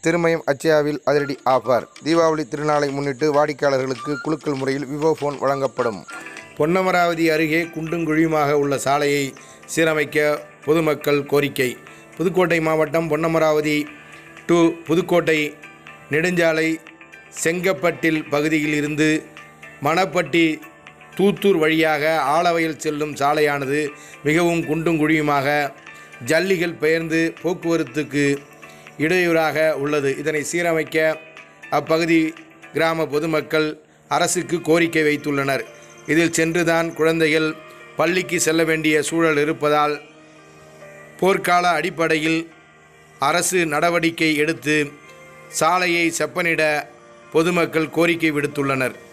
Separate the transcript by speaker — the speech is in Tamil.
Speaker 1: திருமயம் அச்சயாவில் அதிரடி ஆஃபர் தீபாவளி திருநாளை முன்னிட்டு வாடிக்கையாளர்களுக்கு குலுக்கல் முறையில் விவோ ஃபோன் வழங்கப்படும் பொன்னமராவதி அருகே குண்டும் குழியுமாக உள்ள சாலையை சீரமைக்க பொதுமக்கள் கோரிக்கை புதுக்கோட்டை மாவட்டம் பொன்னமராவதி டு புதுக்கோட்டை நெடுஞ்சாலை செங்கப்பட்டில் பகுதியில் இருந்து மணப்பட்டி தூத்தூர் வழியாக ஆலவயல் செல்லும் சாலையானது மிகவும் குண்டும் குழியுமாக ஜல்லிகள் பெயர்ந்து போக்குவரத்துக்கு இடையூறாக உள்ளது இதனை சீரமைக்க அப்பகுதி கிராம பொதுமக்கள் அரசுக்கு கோரிக்கை வைத்துள்ளனர் இதில் சென்றுதான் குழந்தைகள் பள்ளிக்கு செல்ல வேண்டிய சூழல் இருப்பதால் போர்க்கால அடிப்படையில் அரசு நடவடிக்கை எடுத்து சாலையை செப்பனிட பொதுமக்கள் கோரிக்கை விடுத்துள்ளனர்